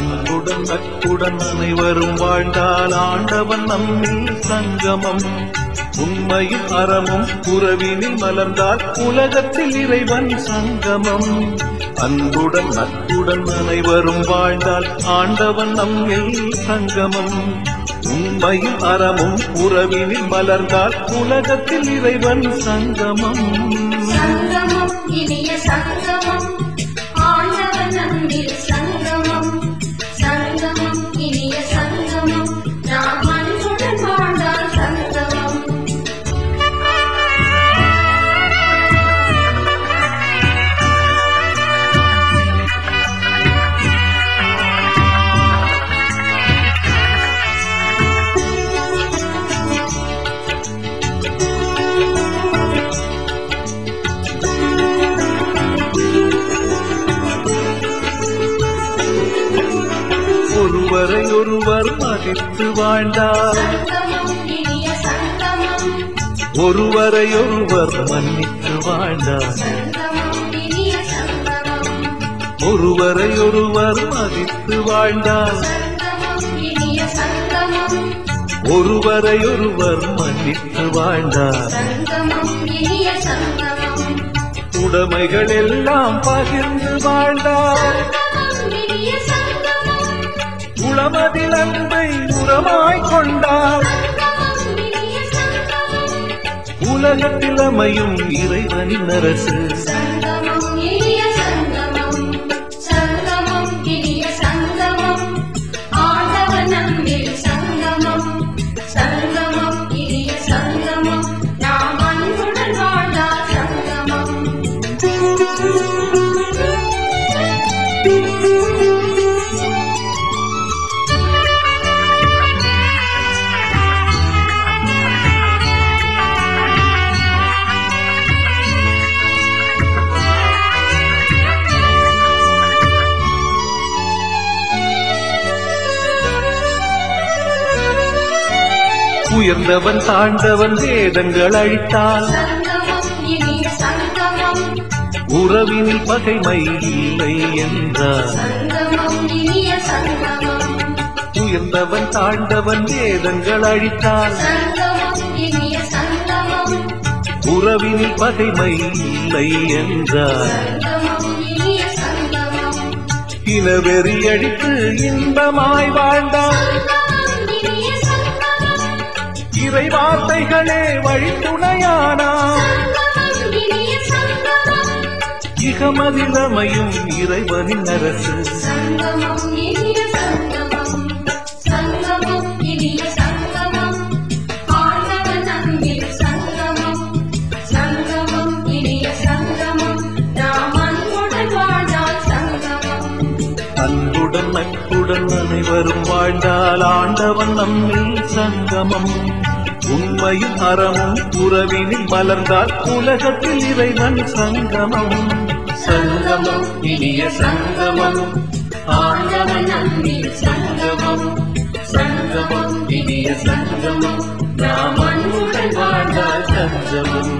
அன்புடன் நட்புடன் அனைவரும் வாழ்ந்தால் ஆண்டவன் நம்மில் சங்கமம் உண்மையும் அறமும் உறவினில் மலர்ந்தால் உலகத்தில் இறைவன் சங்கமம் அன்புடன் நட்புடன் அனைவரும் வாழ்ந்தால் ஆண்டவன் நம்மில் சங்கமம் உண்மையும் அறமும் உறவினில் மலர்ந்தால் உலகத்தில் இறைவன் சங்கமம் சங்கமம் இனிய சங்கமம் ஆண்டவன் அன்பில் சங்கமம் சங்கமம் இனிய சங்கமம் நாம் அன்புடன் வாழ்ந்தால் சங்கமம் ஒருவரை ஒருவர் மதித்து வாழ்ந்தார் சங்கமம் இனிய சங்கமம் ஒருவரை ஒருவர் மன்னித்து வாழ்ந்தார் சங்கமம் இனிய சங்கமம் ஒருவரை ஒருவர் மதித்து வாழ்ந்தார் சங்கமம் இனிய சங்கமம் ஒருவரை ஒருவர் மன்னித்து வாழ்ந்தார் சங்கமம் இனிய சங்கமம் உடைமைகள் எல்லாம் பகிர்ந்து வாழ்ந்தார் சங்கமம் இனிய சங்கமம் உளமதில் அன்பை உரமாய் கொண்டார் சங்கமம் இனிய சங்கமம் உலகத்தில் அமையும் இறைவனின் அரசு சங்கமம் இனிய சங்கமம் சங்கமம் இனிய சங்கமம் ஆண்டவன் அன்பில் சங்கமம் சங்கமம் இனிய சங்கமம் நாம் அன்புடன் வாழ்ந்தால் சங்கமம் உயர்ந்தவன் தாழ்ந்தவன் வேதங்கள் அழித்தால் சங்கமம் இனிய சங்கமம் உறவினில் பகைமை இல்லை என்றார் சங்கமம் இனிய சங்கமம் உயர்ந்தவன் தாழ்ந்தவன் வேதங்கள் அழித்தால் சங்கமம் இனிய சங்கமம் உறவினில் பகைமை இல்லை என்றார் சங்கமம் இனிய சங்கமம் இனவெறி அடித்து இன்பமாய் வாழ்ந்தார் சங்கமம் இனிய சங்கமம் இறை வார்த்தைகளே வழித்துணையானார் சங்கமம் இனிய சங்கமம் இகமதிலமையும் இறைவனின் அரசு சங்கமம் இனிய சங்கமம் சங்கமம் இனிய சங்கமம் ஆண்டவன் அன்பில் சங்கமம் சங்கமம் இனிய சங்கமம் நாம் அன்புடன் வாழ்ந்தால் சங்கமம் அன்புடன் நட்புடன் அனைவரும் வாழ்ந்தால் ஆண்டவன் நம்மில் சங்கமம் உண்மையும் அறமும் உறவினில் மலர்ந்தால் உலகத்தில் இறைவன் சங்கமம் சங்கமம் இனிய சங்கமம் ஆண்டவன் அன்பில் சங்கமம் சங்கமம் இனிய சங்கமம் நாம் அன்புடன் வாழ்ந்தால் சங்கமம்